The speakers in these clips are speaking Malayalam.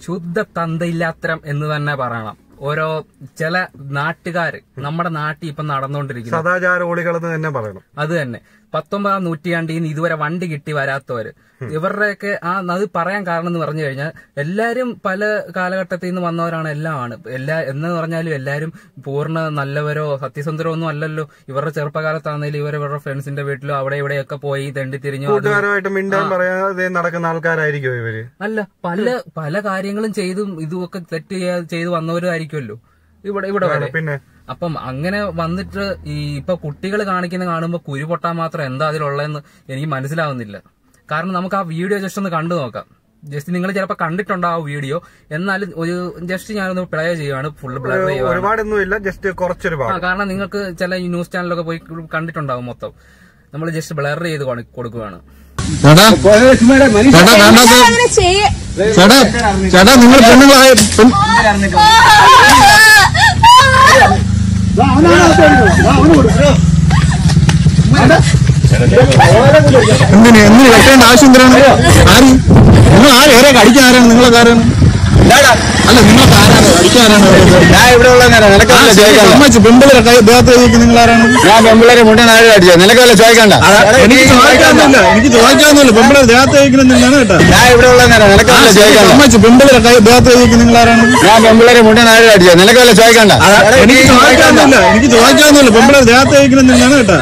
ശുദ്ധ തന്തയില്ലാത്തരം എന്ന് തന്നെ പറയണം ഓരോ ചില നാട്ടുകാര് നമ്മുടെ നാട്ടിൽ ഇപ്പൊ നടന്നുകൊണ്ടിരിക്കുന്നു സദാചാരോളികളെന്ന് തന്നെ പറയണം അത് തന്നെ പത്തൊമ്പതാം നൂറ്റാണ്ടിൽ നിന്ന് ഇതുവരെ വണ്ടി കിട്ടി വരാത്തവര് ഇവരുടെയൊക്കെ ആ അത് പറയാൻ കാരണം എന്ന് പറഞ്ഞു കഴിഞ്ഞാൽ എല്ലാരും പല കാലഘട്ടത്തിൽ നിന്ന് വന്നവരാണ് എല്ലാമാണ് എല്ലാ എന്ന് പറഞ്ഞാലും എല്ലാരും പൂർണ്ണ നല്ലവരോ സത്യസന്ധരോ ഒന്നും അല്ലല്ലോ ഇവരുടെ ചെറുപ്പകാലത്താണെങ്കിലും ഇവർ ഇവരുടെ ഫ്രണ്ട്സിന്റെ വീട്ടിലോ അവിടെ ഇവിടെയൊക്കെ പോയി തെണ്ടി തിരിഞ്ഞു അത് കൂട്ടുകാരുമായിട്ട് മിണ്ടാൻ പറയാതെ നടക്കുന്ന ആൾക്കാരായിരിക്കും ഇവര് അല്ല പല പല കാര്യങ്ങളും ചെയ്തും ഇതുമൊക്കെ തെറ്റ് ചെയ്യാ- ചെയ്ത് വന്നവരായിരിക്കുമല്ലോ ഇവിടെ ഇവിടെ വരെ പിന്നെ അപ്പം അങ്ങനെ വന്നിട്ട് ഈ ഇപ്പൊ കുട്ടികൾ കാണിക്കുന്ന കാണുമ്പോ കുരു പൊട്ടാൻ മാത്രം എന്താ അതിലുള്ളതെന്ന് എനിക്ക് മനസ്സിലാവുന്നില്ല കാരണം നമുക്ക് ആ വീഡിയോ ജസ്റ്റ് ഒന്ന് കണ്ടു നോക്കാം ജസ്റ്റ് നിങ്ങൾ ചിലപ്പോൾ കണ്ടിട്ടുണ്ടോ ആ വീഡിയോ എന്നാലും ഒരു ജസ്റ്റ് ഞാനൊന്ന് പ്ലേ ചെയ്യുവാണ് ഫുള്ള് ബ്ലർ ചെയ്യുവാണ് ഒരുപാടൊന്നും ഇല്ല ജസ്റ്റ് കുറച്ചൊരു ആ ഭാഗം കാരണം നിങ്ങൾക്ക് ചില ഈ ന്യൂസ് ചാനലൊക്കെ പോയി കണ്ടിട്ടുണ്ടാവും മൊത്തം നമ്മൾ ജസ്റ്റ് ബ്ലർ ചെയ്ത് കൊടു- കൊടുക്കുകയാണ് ചേട്ടാ ചേട്ടാ വേണ്ടത് അങ്ങനെ ചെയ്യ ചേട്ടാ ചേട്ടാ നിങ്ങൾ പെണ്ണുങ്ങളായ പെൺ- എന്തിന് എന്തിന് കെട്ടേണ്ട ആവശ്യം എന്തിനാണ് ആര് നിങ്ങൾ ആര് ഏറെ അടിക്കാൻ ആരാണ് നിങ്ങളെ ആരാണ് അല്ല നിങ്ങൾക്ക് ആരാണ് അടിക്കാൻ ആരാണ് ഞാൻ ഇവിടെ ഉള്ള നിനക്കല്ല ചോദിക്കണ്ട സമ്മതിച്ചു പെമ്പിളെ ദേഹത്ത് കഴിക്കുന്ന നിങ്ങൾ ആരാണ് ഞാൻ പെമ്പിള്ളേരെ മുട്ടൻ ആരും അടിച്ചത് നിനക്കല്ല ചോദിക്കണ്ട എനിക്ക് ചോദിക്കാന്നില്ല എനിക്ക് ചോദിക്കാന്നില്ല പെമ്പിളെ ദേഹത്ത് കഴിക്കുന്നില്ലാണ് കേട്ടോ ഞാൻ ഇവിടെ ഉള്ള നിനക്കല്ല ചോദിക്കണ്ട സമ്മതിച്ചു പെമ്പിളെ ദേഹത്ത് കഴിക്കുന്ന നിങ്ങൾ ആരാണ് ഞാൻ പെമ്പിള്ളേരെ മുട്ടൻ ആരും അടിച്ചത് നിനക്കല്ല ചോദിക്കണ്ട എനിക്ക് ചോദിക്കാന്നില്ല എനിക്ക് ചോദിക്കാന്നില്ല പെമ്പിളെ ദേഹത്ത് കഴിക്കുന്നില്ലാണ് കേട്ടോ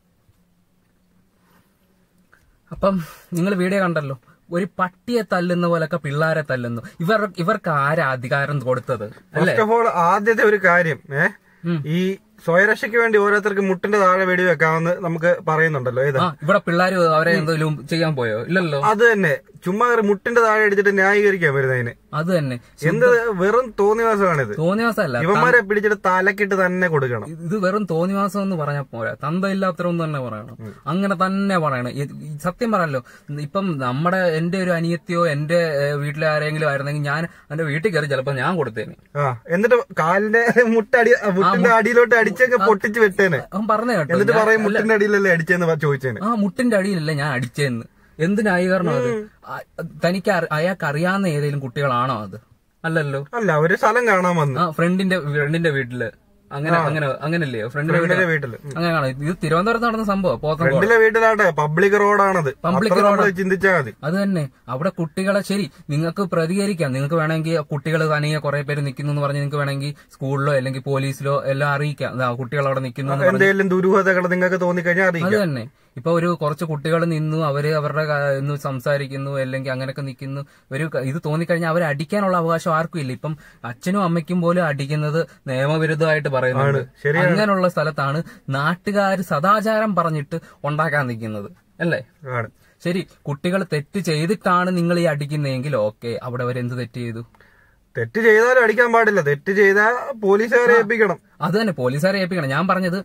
അപ്പം നിങ്ങൾ വീഡിയോ കണ്ടല്ലോ ഒരു പട്ടിയെ തല്ലുന്ന പോലൊക്കെ പിള്ളാരെ തല്ലുന്നു ഇവർ ഇവർക്ക് ആരാ അധികാരം കൊടുത്തത് അല്ലേ ഫസ്റ്റ് ഓഫ് ഓൾ ആദ്യത്തെ ഒരു കാര്യം ഏ ഈ സ്വയരക്ഷയ്ക്ക് വേണ്ടി ഓരോരുത്തർക്ക് മുട്ടിന്റെ താഴെ വെടി വെക്കാമെന്ന് നമുക്ക് പറയുന്നുണ്ടല്ലോ ഏതാ ആ ഇവിടെ പിള്ളേര് അവരെ എന്തെങ്കിലും ചെയ്യാൻ പോയോ ഇല്ലല്ലോ അത് തന്നെ ചുമ്മാ ഒരു മുട്ടിന്റെ താഴെ അടിച്ചിട്ട് ന്യായീകരിക്കാൻ വരുന്നതിന് അത് തന്നെ എന്ത് വെറും തോന്നിവാസമാണിത് തോന്നിവാസമല്ല ഇവന്മാരെ പിടിച്ചിട്ട് തലക്കിട്ട് തന്നെ കൊടുക്കണം ഇത് വെറും തോന്നിവാസം എന്ന് പറഞ്ഞാൽ പോരാ തന്തയില്ലാത്തരം തന്നെ പറയണം അങ്ങനെ തന്നെ പറയണം ഈ- ഈ സത്യം പറയല്ലോ ഇപ്പം നമ്മുടെ എന്റെ ഒരു അനിയത്തിയോ എന്റെ ഏഹ്, വീട്ടിലെ ആരെങ്കിലും ആയിരുന്നെങ്കിൽ ഞാൻ എന്റെ വീട്ടിൽ കയറി ചിലപ്പോ ഞാൻ കൊടുത്തേനെ ആ എന്നിട്ട് കാലിന്റെ മുട്ടടി മുട്ടിന്റെ അടിയിലോട്ട് അടിച്ചൊക്കെ പൊട്ടിച്ച് വിട്ടേനെ അവൻ പറഞ്ഞു കേട്ടോ എന്നിട്ട് ഞാൻ- പറയും മുട്ടിന്റെ അടിയിലല്ലേ അടിച്ചെന്ന് പ- ചോദിച്ചേനെ ആ മുട്ടിന്റെ അടിയിലല്ല ഞാൻ അടിച്ചതെന്ന് എന്ത് ന്യായീകരണം അത് ആ, തനിക്ക് അറി- അയാൾക്ക് അറിയാവുന്ന ഏതെങ്കിലും കുട്ടികളാണോ അത് അല്ലല്ലോ അല്ല ഒരു സ്ഥലം കാണാൻ വന്നു ആ ഫ്രണ്ടിന്റെ ഫ്രണ്ടിന്റെ വീട്ടില് അങ്ങനെ അങ്ങനെ അങ്ങനല്ലേ ഫ്രണ്ടിന്റെ ഫ്രണ്ടിലെ വീട്ടില് വീട്ടില് അങ്ങനെ കാണാം ഇത് തിരുവനന്തപുരത്ത് നടന്ന സംഭവം പോത്തൻകോട് ഫ്രണ്ടിലെ വീട്ടിലാട്ടെ പബ്ലിക് റോഡാണത് Public അത്ര road. നമ്മള് ചിന്തിച്ചാൽ മതി അത് തന്നെ അവിടെ കുട്ടികളെ ശരി നിങ്ങൾക്ക് പ്രതികരിക്കാം നിങ്ങൾക്ക് വേണമെങ്കിൽ കുട്ടികൾ തനിയെ കുറെ പേര് നിൽക്കുന്നു എന്ന് പറഞ്ഞ് നിങ്ങൾക്ക് വേണമെങ്കിൽ സ്കൂളിലോ അല്ലെങ്കിൽ പോലീസിലോ എല്ലാം അറിയിക്കാം ദാ കുട്ടികൾ അവിടെ നിൽക്കുന്നു എന്ന് പറഞ്ഞ് എന്തെങ്കിലും ദുരൂഹതകൾ നിങ്ങൾക്ക് തോന്നിക്കഴിഞ്ഞാൽ അത് അറിയിക്കാം തന്നെ ഇപ്പൊ ഒരു കുറച്ച് കുട്ടികൾ നിന്നു അവര് അവരുടെ ക- ഇന്ന് സംസാരിക്കുന്നു അല്ലെങ്കിൽ അങ്ങനെയൊക്കെ നിൽക്കുന്നു ഒരു ക- ഇത് തോന്നിക്കഴിഞ്ഞാൽ അവരെ അടിക്കാനുള്ള അവകാശം ആർക്കും ഇല്ല ഇപ്പം അച്ഛനും അമ്മയ്ക്കും പോലും അടിക്കുന്നത് നിയമവിരുദ്ധമായിട്ട് പറയുന്നുണ്ട് ശരിയാണ്. അങ്ങനെയുള്ള സ്ഥലത്താണ് നാട്ടുകാർ സദാചാരം പറഞ്ഞിട്ട് ഉണ്ടാക്കാൻ നിൽക്കുന്നത് അല്ലേ ആണ് ശരി കുട്ടികൾ തെറ്റ് ചെയ്തിട്ടാണ് നിങ്ങൾ ഈ അടിക്കുന്നതെങ്കിൽ ഓക്കെ അവിടെ അവർ എന്ത് തെറ്റ് ചെയ്തു തെറ്റ് ചെയ്താലും അടിക്കാൻ പാടില്ല തെറ്റ് ചെയ്താൽ പോലീസുകാരെ ഏൽപ്പിക്കണം അത് തന്നെ പോലീസുകാരെ ഏൽപ്പിക്കണം ഞാൻ പറഞ്ഞത്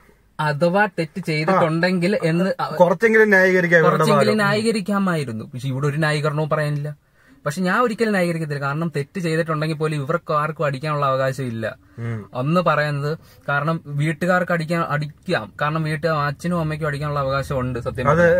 അഥവാ തെറ്റ് ചെയ്തിട്ടുണ്ടെങ്കിൽ എന്ന് അ- കുറച്ചെങ്കിലും ന്യായീകരിക്കാൻ ഇവരുടെ കുറച്ചെങ്കിലും ഭാഗം. ന്യായീകരിക്കാമായിരുന്നു പക്ഷെ ഇവിടെ ഒരു ന്യായീകരണവും പറയാനില്ല പക്ഷെ ഞാൻ ഒരിക്കലും ന്യായീകരിക്കത്തില്ല കാരണം തെറ്റ് ചെയ്തിട്ടുണ്ടെങ്കിൽ പോലും ഇവർക്ക് ആർക്കും അടിക്കാനുള്ള അവകാശം ഇല്ല ഉം. ഒന്ന് പറയുന്നത് കാരണം വീട്ടുകാർക്ക് അടിക്കാൻ അടിക്കാം കാരണം വീട്ട് അച്ഛനും അമ്മയ്ക്കും അടിക്കാനുള്ള അവകാശം ഉണ്ട് സത്യം അത്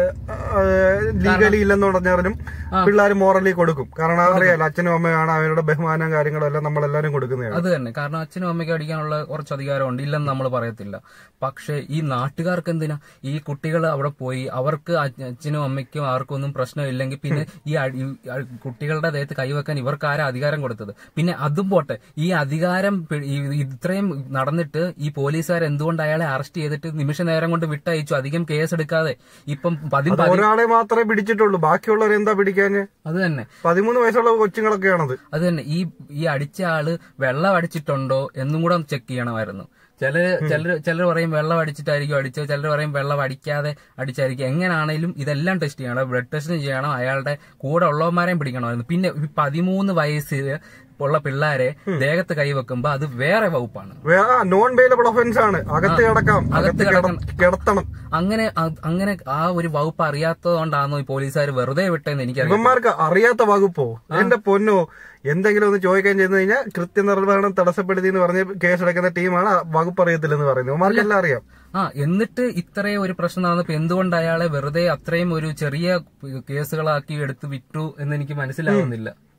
ലീഗലി ഇല്ലെന്ന് പറഞ്ഞാലും പിള്ളേർ മോറലി കൊടുക്കും കാരണം അറിയാലോ അച്ഛനും അമ്മയാണ് അവരുടെ ബഹുമാനം കാര്യങ്ങളും എല്ലാം നമ്മളെല്ലാരും കൊടുക്കുന്നതാണ് അത് തന്നെ കാരണം അച്ഛനും അമ്മയ്ക്കും അടിക്കാനുള്ള കുറച്ച് അധികാരമുണ്ട് ഇല്ലെന്ന് നമ്മൾ പറയത്തില്ല പക്ഷെ ഈ നാട്ടുകാർക്ക് എന്തിനാ ഈ കുട്ടികൾ അവിടെ പോയി അവർക്ക് അച്ഛ- അച്ഛനും അമ്മയ്ക്കും ആർക്കും ഒന്നും പ്രശ്നമില്ലെങ്കിൽ പിന്നെ ഈ അടി- ഈ അ- കുട്ടികളുടെ ദേഹത്ത് കൈവെക്കാൻ ഇവർക്ക് ആരാ അധികാരം കൊടുത്തത് പിന്നെ അതും പോട്ടെ ഈ അധികാരം പി- ഈ ഇത്രയും നടന്നിട്ട് ഈ പോലീസുകാർ എന്തുകൊണ്ട് അയാളെ അറസ്റ്റ് ചെയ്തിട്ട് നിമിഷ നേരം കൊണ്ട് വിട്ടയച്ചു അധികം കേസ് എടുക്കാതെ ഇപ്പം പതി അത് ഒരാളെ മാത്രമേ പിടിച്ചിട്ടുള്ളൂ ബാക്കിയുള്ളവർ എന്താ പിടിക്കാന് അത് തന്നെ പതിമൂന്ന് വയസ്സുള്ള കൊച്ചുങ്ങളൊക്കെയാണത് അത് തന്നെ ഈ ഈ അടിച്ച ആള് വെള്ളം അടിച്ചിട്ടുണ്ടോ എന്നും കൂടെ ചെക്ക് ചെയ്യണമായിരുന്നു ചിലര് ചിലർ ചിലർ പറയും വെള്ളം അടിച്ചിട്ടായിരിക്കും അടിച്ചത് ചിലർ പറയും വെള്ളം അടിക്കാതെ അടിച്ചായിരിക്കും എങ്ങനെയാണേലും ഇതെല്ലാം ടെസ്റ്റ് ചെയ്യണം ബ്ലഡ് ടെസ്റ്റ് ചെയ്യണം അയാളുടെ കൂടെ ഉള്ളവന്മാരെയും പിടിക്കണമായിരുന്നു പിന്നെ ഈ പതിമൂന്ന് വയസ്സിൽ ഉള്ള പിള്ളേരെ ദേഹത്ത് കൈവെക്കുമ്പോ അത് വേറെ വകുപ്പാണ് നോൺ ബെയിലബിൾ ഒഫൻസ് ആണ് അകത്ത് കിടക്കാം അകത്ത് കിട- കിടക്കണം. കിടത്തണം അങ്ങനെ അ- അങ്ങനെ ആ ഒരു വകുപ്പ് അറിയാത്തതുകൊണ്ടാണോ ഈ പോലീസുകാർ വെറുതെ വിട്ടെന്ന് എനിക്കറിയാം ഇവന്മാർക്ക് അറിയാത്ത വകുപ്പോ എന്റെ പൊന്നോ എന്തെങ്കിലും ഒന്ന് ചോദിക്കാൻ ചെന്ന് കഴിഞ്ഞാൽ കൃത്യനിർവഹണം തടസ്സപ്പെടുത്തി എന്ന് പറഞ്ഞ് കേസെടുക്കുന്ന ടീമാണ് ആ വകുപ്പ് അറിയത്തില്ലെന്ന് പറയുന്നത് ഇവന്മാർക്കെല്ലാം അറിയാം ആ എന്നിട്ട് ഇത്രയും ഒരു പ്രശ്നം നടന്നപ്പോ എന്തുകൊണ്ട് അയാളെ വെറുതെ അത്രയും ഒരു ചെറിയ കേസുകളാക്കി എടുത്ത് വിറ്റു എന്ന് എനിക്ക് മനസ്സിലാവുന്നില്ല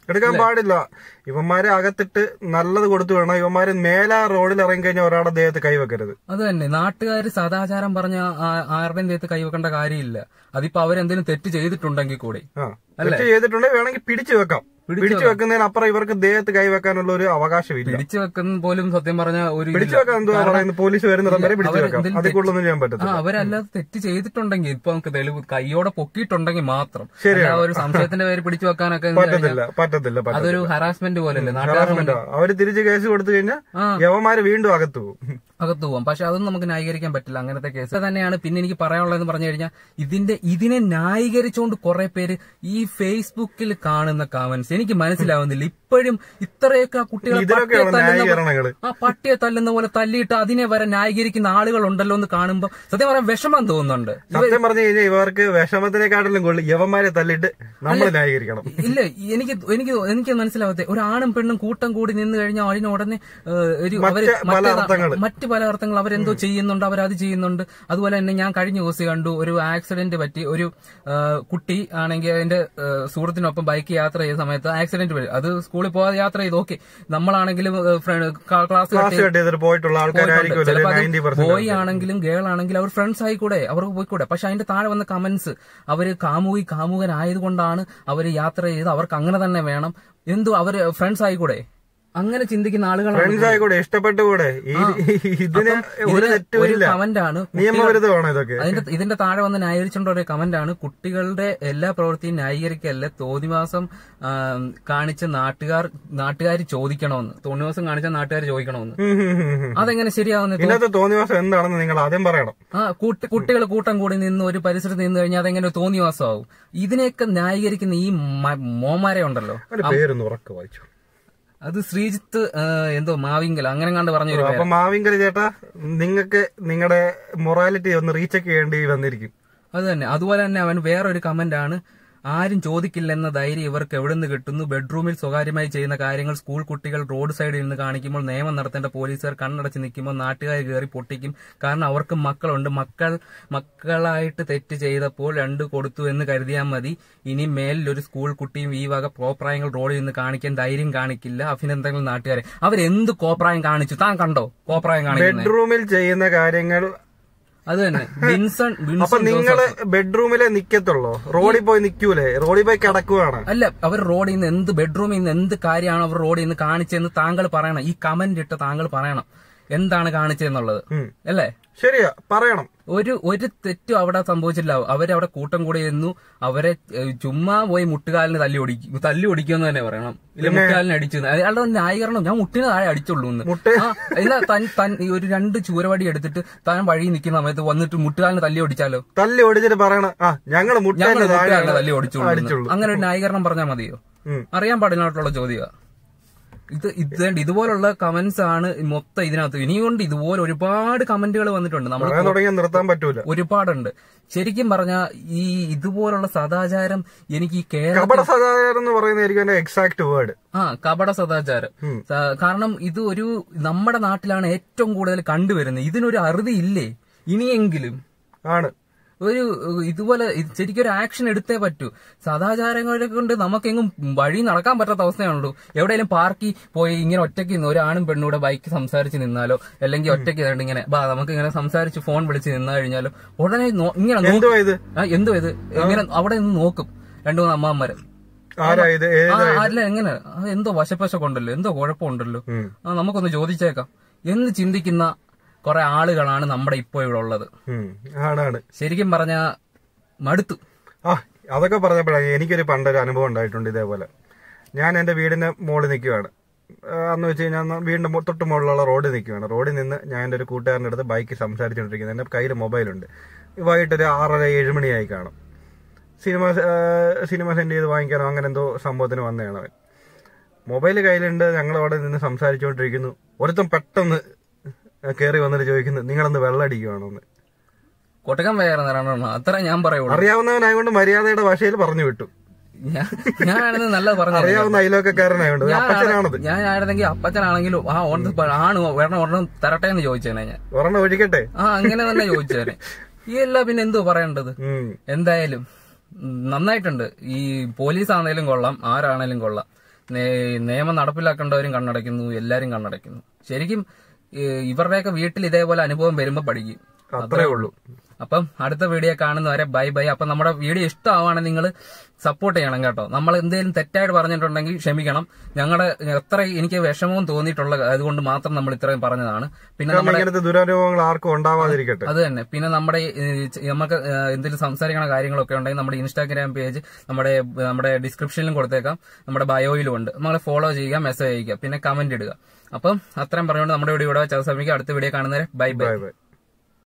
എടുക്കാൻ പാടില്ല ഇവന്മാരെ അകത്തിട്ട് നല്ലത് കൊടുത്തു വേണം ഇവന്മാര് മേലാ റോഡിൽ ഇറങ്ങി കഴിഞ്ഞാൽ ഒരാളുടെ ദേഹത്ത് കൈവെക്കരുത് അത് തന്നെ നാട്ടുകാർ സദാചാരം പറഞ്ഞ ആ- ആരുടെയും ദേഹത്ത് കൈവെക്കേണ്ട കാര്യമില്ല അതിപ്പോ അവരെന്തെങ്കിലും തെറ്റ് ചെയ്തിട്ടുണ്ടെങ്കിൽ കൂടി ആ തെറ്റ് ചെയ്തിട്ടുണ്ടെങ്കിൽ വേണമെങ്കിൽ പിടിച്ചു വെക്കാം പിടിച്ചു വെക്കുന്നതിനപ്പുറം ഇവർക്ക് ദേഹത്ത് കൈവെക്കാനുള്ള ഒരു അവകാശമില്ല പിടിച്ചു വെക്കുന്ന പോലും സത്യം പറഞ്ഞ ഒരു പിടിച്ചു വെക്കാൻ എന്തുവാ പറയുന്നത് പോലീസ് വരുന്നിടം വരെ പിടിച്ചു വെക്കാം അവരെന്തെങ്കിലും അതിൽ കൂടുതലൊന്നും ചെയ്യാൻ ആ പറ്റത്തില്ല അവരല്ലാതെ തെറ്റ് ചെയ്തിട്ടുണ്ടെങ്കിൽ ഇപ്പൊ നമുക്ക് തെളിവ് കൈയോടെ പൊക്കിയിട്ടുണ്ടെങ്കിൽ മാത്രം ശരിയാണ്. അല്ലാതെ ഒരു സംശയത്തിന്റെ പേര് പിടിച്ചു വെക്കാനൊക്കെ എന്ന് പറ്റത്തില്ല പറ്റത്തില്ല കഴിഞ്ഞാൽ പറ്റത്തില്ല അതൊരു ഹറാസ്മെന്റ് പോലല്ലേ നാട്ടുകാർ ഹറാസ്മെന്റ് അവര് തിരിച്ച് കേസ് കൊടുത്തു കഴിഞ്ഞാൽ ആ. യവന്മാര് വീണ്ടും അകത്തു പോകും അകത്ത് പോവാം പക്ഷെ അതൊന്നും നമുക്ക് ന്യായീകരിക്കാൻ പറ്റില്ല അങ്ങനത്തെ കേസ് അത് തന്നെയാണ് പിന്നെ എനിക്ക് പറയാനുള്ളതെന്ന് പറഞ്ഞു കഴിഞ്ഞാൽ ഇതിന്റെ ഇതിനെ ന്യായീകരിച്ചുകൊണ്ട് കുറെ പേര് ഈ ഫേസ്ബുക്കിൽ കാണുന്ന കമന്റ്സ് എനിക്ക് മനസ്സിലാവുന്നില്ല ഇപ്പോഴും ഇത്രയൊക്കെ ആ കുട്ടികളെ പട്ടിയെ ഇതിലൊക്കെയാണ് തല്ലുന്ന പോലെ- ന്യായീകരണങ്ങള് ആ പട്ടിയെ തല്ലുന്ന പോലെ തല്ലിയിട്ട് അതിനെ വരെ ന്യായീകരിക്കുന്ന ആളുകളുണ്ടല്ലോ എന്ന് കാണുമ്പോൾ സത്യം പറയാൻ വിഷമം തോന്നുന്നുണ്ട് സത്യം പറഞ്ഞു കഴിഞ്ഞാൽ ഇവർക്ക് വിഷമത്തിനെക്കാട്ടിലും കൊള്ളി യവന്മാരെ തല്ലിട്ട് നമ്മൾ ന്യായീകരിക്കണം ഇല്ല എനിക്ക് എനിക്ക് എനിക്ക് മനസ്സിലാവത്തെ ഒരു ആണും പെണ്ണും കൂട്ടം കൂടി നിന്ന് കഴിഞ്ഞാൽ അതിന് ഉടനെ ഏഹ്, ഒരു അവര് മറ്റ് പല മറ്റേതാ- അർത്ഥങ്ങള്. മറ്റ് പല അർത്ഥങ്ങൾ അവരെന്തോ ചെയ്യുന്നുണ്ട് അവരത് ചെയ്യുന്നുണ്ട് അതുപോലെ തന്നെ ഞാൻ കഴിഞ്ഞ ദിവസം കണ്ടു ഒരു ആക്സിഡന്റ് പറ്റി ഒരു ഏഹ്, കുട്ടി ആണെങ്കിൽ അതിന്റെ ഏഹ്, സുഹൃത്തിനൊപ്പം ബൈക്ക് യാത്ര ചെയ്ത സമയത്ത് ആക്സിഡന്റ് പറ്റി അത് സ്കൂളിൽ പോകാതെ യാത്ര ചെയ്തു ഓക്കെ നമ്മളാണെങ്കിലും ഏഹ്, ഫ്ര- ക്ലാ- ക്ലാസ് ക്ലാസ് കട്ട് ചെയ്തിട്ട് പോയിട്ടുള്ള ആൾക്കാരായിരിക്കും നയൻറ്റി ബോയ് പെർസെന്റ് ആണെങ്കിലും ഗേൾ ആണെങ്കിലും അവർ ഫ്രണ്ട്സ് ആയിക്കൂടെ അവർക്ക് പോയിക്കൂടെ പക്ഷെ അതിന്റെ താഴെ വന്ന കമന്റ്സ് അവര് കാമുകി കാമുകനായതുകൊണ്ടാണ് അവര് യാത്ര ചെയ്ത് അവർക്ക് അങ്ങനെ തന്നെ വേണം എന്തോ അവര് ഫ്രണ്ട്സ് ആയിക്കൂടെ അങ്ങനെ ചിന്തിക്കുന്ന ആളുകളാണ് ഫ്രണ്ട്സ് ആയിക്കൂടെ ഇഷ്ടപ്പെട്ടുകൂടെ ഈ ഇതിന് ഒരു ഇതിന് തെറ്റും ഒരു ഇല്ല കമന്റ് ആണ് നിയമവിരുദ്ധമാണോ ഇതൊക്കെ അതിന്റെ ഇതിന്റെ താഴെ വന്ന് ന്യായീകരിച്ചുകൊണ്ട് ഒരു കമന്റ് ആണ് കുട്ടികളുടെ എല്ലാ പ്രവൃത്തിയും ന്യായീകരിക്കല്ല തോന്നിവാസം ആം, കാണിച്ച നാട്ടുകാർ നാട്ടുകാർ ചോദിക്കണമെന്ന് തോന്നിവാസം കാണിച്ച നാട്ടുകാർ ചോദിക്കണമെന്ന് ഉം ഉം ഉം ഉം. അതെങ്ങനെ ശരിയാവുന്ന ഇതിനകത്ത് തോന്നിവാസം എന്താണെന്ന് നിങ്ങൾ ആദ്യം പറയണം ആ കുട്ടി കുട്ടികൾ കൂട്ടം കൂടി നിന്ന് ഒരു പരിസരത്ത് നിന്ന് കഴിഞ്ഞാൽ അതെങ്ങനെ തോന്നിവാസമാവും ഇതിനെയൊക്കെ ന്യായീകരിക്കുന്ന ഈ മ- മോമാരെ ഉണ്ടല്ലോ അവന്റെ പേരൊന്ന് ഉറക്കെ വായിച്ചു അത് ശ്രീജിത്ത് ആ, എന്തോ മാവിങ്കൽ അങ്ങനെ കണ്ട് പറഞ്ഞൊരു അപ്പൊ മാവിങ്കൽ ചേട്ടാ നിങ്ങൾക്ക് നിങ്ങളുടെ മൊറാലിറ്റി ഒന്ന് റീചെക്ക് ചെയ്യേണ്ടി വന്നിരിക്കും അത് തന്നെ അതുപോലെ തന്നെ അവൻ വേറൊരു കമന്റ് ആണ് ആരും ചോദിക്കില്ലെന്ന ധൈര്യം ഇവർക്ക് എവിടെ നിന്ന് കിട്ടുന്നു ബെഡ്റൂമിൽ സ്വകാര്യമായി ചെയ്യുന്ന കാര്യങ്ങൾ സ്കൂൾ കുട്ടികൾ റോഡ് സൈഡിൽ നിന്ന് കാണിക്കുമ്പോൾ നിയമം നടത്തേണ്ട പോലീസുകാർ കണ്ണടച്ച് നിൽക്കുമ്പോൾ നാട്ടുകാർ കയറി പൊട്ടിക്കും കാരണം അവർക്ക് മക്കളുണ്ട് മക്കൾ മക്കളായിട്ട് തെറ്റ് ചെയ്തപ്പോൾ രണ്ട് കൊടുത്തു എന്ന് കരുതിയാൽ മതി ഇനി മേലിൽ ഒരു സ്കൂൾ കുട്ടിയും ഈ വക കോപ്രായങ്ങൾ റോഡിൽ നിന്ന് കാണിക്കാൻ ധൈര്യം കാണിക്കില്ല അഭിനന്ദനങ്ങൾ നാട്ടുകാരെ അവരെന്ത് കോപ്രായം കാണിച്ചു താൻ കണ്ടോ കോപ്രായം കാണിക്കുന്നത് ബെഡ്റൂമിൽ ചെയ്യുന്ന കാര്യങ്ങൾ അത് തന്നെ ബിൻസൺ അപ്പൊ ബിൻസൺ നിങ്ങള് ബെഡ്റൂമിലെ നിക്കത്തുള്ളോ റോഡിൽ പോയി നിക്കൂലേ റോഡിൽ പോയി കിടക്കുവാണ് അല്ല അവർ റോഡിൽ നിന്ന് എന്ത് ബെഡ്റൂമിൽ നിന്ന് എന്ത് കാര്യമാണ് അവർ റോഡിൽ നിന്ന് കാണിച്ചതെന്ന് താങ്കൾ പറയണം ഈ കമന്റ് ഇട്ട് താങ്കൾ പറയണം എന്താണ് കാണിച്ചതെന്നുള്ളത് ഉം. അല്ലേ ശരിയാ പറയണം ഒരു ഒരു തെറ്റും അവിടെ സംഭവിച്ചില്ല അവരവിടെ കൂട്ടം കൂടി ഇരുന്നു അവരെ ഏഹ്, ചുമ്മാ പോയി മുട്ടുകാലിന് തല്ലി ഒടിക്കും തല്ലി ഒടിക്കുമെന്ന് തന്നെ പറയണം ഇല്ല മുട്ടുകാലിന് അടിച്ചു എന്ന്. അയാളുടെ ന്യായീകരണം ഞാൻ മുട്ടിന് താഴെ അടിച്ചുള്ളൂ എന്ന് മുട്ട് ആ, എന്നാ തൻ തൻ ഈ ഒരു രണ്ട് ചൂരവടി എടുത്തിട്ട് താൻ വഴി നിൽക്കുന്ന സമയത്ത് വന്നിട്ട് മുട്ടുകാലിന് തല്ലി ഒടിച്ചാലോ തല്ലി ഓടിച്ചിട്ട് പറയണം ആ ഞങ്ങള് ഞങ്ങൾ മുട്ടേന്റെ മുട്ടുകാലിന് താഴെ തല്ലി ഒടിച്ചുള്ളൂ എന്ന്. അടിച്ചുള്ളൂ അങ്ങനെ ഒരു ന്യായീകരണം പറഞ്ഞാൽ മതിയോ ഉം. അറിയാൻ പാടില്ലായിട്ടുള്ള ചോദ്യമാണ് ഇത് ഇത് ഇതുപോലുള്ള കമന്റ്സ് ആണ് മൊത്തം ഇതിനകത്ത് ഇനിയും കൊണ്ട് ഇതുപോലെ ഒരുപാട് കമന്റുകൾ വന്നിട്ടുണ്ട് നമ്മൾ പറയാൻ തുടങ്ങിയാൽ നിർത്താൻ പറ്റൂല ഒരുപാടുണ്ട് ശരിക്കും പറഞ്ഞ ഈ ഇതുപോലുള്ള സദാചാരം എനിക്ക് ഈ കേരള കപട സദാചാരം എന്ന് പറയുന്നതായിരിക്കും എന്റെ എക്സാക്ട് വേർഡ് ആ കപട സദാചാരം സ- കാരണം ഇത് ഒരു നമ്മുടെ നാട്ടിലാണ് ഏറ്റവും കൂടുതൽ കണ്ടുവരുന്നത് ഇതിനൊരു അറുതി ഇല്ലേ ഇനിയെങ്കിലും ആണ് ഒരു ഏഹ്, ഇതുപോലെ ഇത് ശരിക്കും ഒരു ആക്ഷൻ എടുത്തേ പറ്റൂ സദാചാരങ്ങളെ കൊണ്ട് നമുക്കെങ്ങും വഴി നടക്കാൻ പറ്റാത്ത അവസ്ഥയാണല്ലോ എവിടെയെങ്കിലും പാർക്കിൽ പോയി ഇങ്ങനെ ഒറ്റയ്ക്ക് നിന്ന് ഒരു ആണും പെണ്ണൂടെ ബൈക്ക് സംസാരിച്ച് നിന്നാലോ അല്ലെങ്കിൽ ഒറ്റയ്ക്ക് ഇരുന്നിട്ട് ഇങ്ങനെ ബാ നമുക്ക് ഇങ്ങനെ സംസാരിച്ച് ഫോൺ വിളിച്ച് നിന്നു കഴിഞ്ഞാലോ ഉടനെ നോ- ഇങ്ങനെ നോക്കും. എന്തോ ഇത് ആ, എന്തോ ഇത് ഇങ്ങനെ അവിടെ നിന്ന് നോക്കും രണ്ടു മൂന്ന് അമ്മാമ്മര് ആരാ ഇത് ആ ഏതാ അല്ല എങ്ങനെ ആ, എന്തോ വശപ്പശക്കുണ്ടല്ലോ എന്തോ കുഴപ്പമുണ്ടല്ലോ ഉം. ആ നമുക്കൊന്ന് ചോദിച്ചേക്കാം എന്ന് ചിന്തിക്കുന്ന കുറെ ആളുകളാണ് നമ്മുടെ ഇപ്പോ ഇവിടെ ഉള്ളത് ഉം. ആണാണ് ശരിക്കും പറഞ്ഞ മടുത്തു ആ അതൊക്കെ പറഞ്ഞപ്പോഴാണ് എനിക്കൊരു പണ്ടൊരു അനുഭവം ഉണ്ടായിട്ടുണ്ട് ഇതേപോലെ ഞാൻ എന്റെ വീടിന്റെ മുകളിൽ നിൽക്കുവാണ് ആ, അന്ന് വെച്ച് കഴിഞ്ഞാൽ അന്ന് വീടിന്റെ മു- തൊട്ട് മുകളിലുള്ള റോഡിൽ നിൽക്കുവാണ് റോഡിൽ നിന്ന് ഞാൻ എൻ്റെ ഒരു കൂട്ടുകാരൻ്റെ അടുത്ത് ബൈക്ക് സംസാരിച്ചുകൊണ്ടിരിക്കുന്നത് എൻ്റെ കയ്യിൽ മൊബൈലുണ്ട് വൈകിട്ടൊരു ആറര ഏഴ് മണിയായി കാണും സിനിമ ആ, സിനിമ സെൻഡ് ചെയ്ത് വാങ്ങിക്കാനോ അങ്ങനെ എന്തോ സംഭവത്തിന് വന്നതാണ് അവൻ മൊബൈൽ കയ്യിലുണ്ട് ഞങ്ങൾ അവിടെ നിന്ന് സംസാരിച്ചുകൊണ്ടിരിക്കുന്നു ഒരുത്തൻ പെട്ടെന്ന് കയറി വന്നിട്ട് ചോദിക്കുന്നു നിങ്ങളൊന്ന് വെള്ളടിക്കുവാണോ എന്ന് കൊട്ടകം വേറെ രണ്ടെണ്ണം അത്ര ഞാൻ പറയുള്ളൂ അറിയാവുന്നവനായതുകൊണ്ട് മര്യാദയുടെ ഭാഷയിൽ പറഞ്ഞു വിട്ടു ഞാൻ- ഞാനാണെന്ന് നല്ലത് പറഞ്ഞു അറിയാവുന്ന അയലോക്കാരനായോണ്ട് അപ്പച്ചനാണത് ഞാനായിരുന്നെങ്കിൽ അപ്പച്ചനാണെങ്കിലും ആ ഓൺ ദ സ്പോട്ട് ആണ് ഒരെണ്ണം ഒരെണ്ണം തരട്ടെ എന്ന് ചോദിച്ചേനെ ഞാൻ ഒരെണ്ണം ഒഴിക്കട്ടെ ആ അങ്ങനെ തന്നെ ചോദിച്ചേനെ ഈ എല്ലാം പിന്നെ എന്തോ പറയേണ്ടത് ഉം. എന്തായാലും ഉം, നന്നായിട്ടുണ്ട് ഈ പോലീസ് ആണേലും കൊള്ളാം ആരാണേലും കൊള്ളാം നേ- നിയമം നടപ്പിലാക്കേണ്ടവരും കണ്ണടയ്ക്കുന്നു എല്ലാരും കണ്ണടയ്ക്കുന്നു ശരിക്കും ഈ ഇവരുടെയൊക്കെ വീട്ടിൽ ഇതേപോലെ അനുഭവം വരുമ്പോ പഠിക്കും അത്രേ ഉള്ളൂ അപ്പം അടുത്ത വീഡിയോ കാണുന്നവരെ ബൈ ബൈ അപ്പൊ നമ്മുടെ വീഡിയോ ഇഷ്ടമാവാണെങ്കിൽ നിങ്ങൾ സപ്പോർട്ട് ചെയ്യണം കേട്ടോ നമ്മൾ എന്തെങ്കിലും തെറ്റായിട്ട് പറഞ്ഞിട്ടുണ്ടെങ്കിൽ ക്ഷമിക്കണം ഞങ്ങളുടെ എത്ര എനിക്ക് വിഷമവും തോന്നിയിട്ടുള്ള അതുകൊണ്ട് മാത്രം നമ്മൾ ഇത്രയും പറഞ്ഞതാണ് പിന്നെ കാരണം നമ്മുടെ ഇങ്ങനത്തെ ദുരനുഭവങ്ങൾ ആർക്കും ഉണ്ടാവാതിരിക്കട്ടെ അത് തന്നെ പിന്നെ നമ്മുടെ ഈ ച- നമുക്ക് എന്തെങ്കിലും സംസാരിക്കണ കാര്യങ്ങളൊക്കെ ഉണ്ടെങ്കിൽ നമ്മുടെ ഇൻസ്റ്റാഗ്രാം പേജ് നമ്മുടെ നമ്മുടെ ഡിസ്ക്രിപ്ഷനിലും കൊടുത്തേക്കാം നമ്മുടെ ബയോയിലും ഉണ്ട് നമ്മളെ ഫോളോ ചെയ്യുക മെസ്സേജ് അയക്കുക പിന്നെ കമന്റ് ഇടുക അപ്പം അത്രയും പറഞ്ഞുകൊണ്ട് നമ്മുടെ വീഡിയോ ഇവിടെ വെച്ച് അവസാനിപ്പിക്കുക അടുത്ത വീഡിയോ കാണുന്നവരെ ബൈ ബൈ ബൈ ബൈ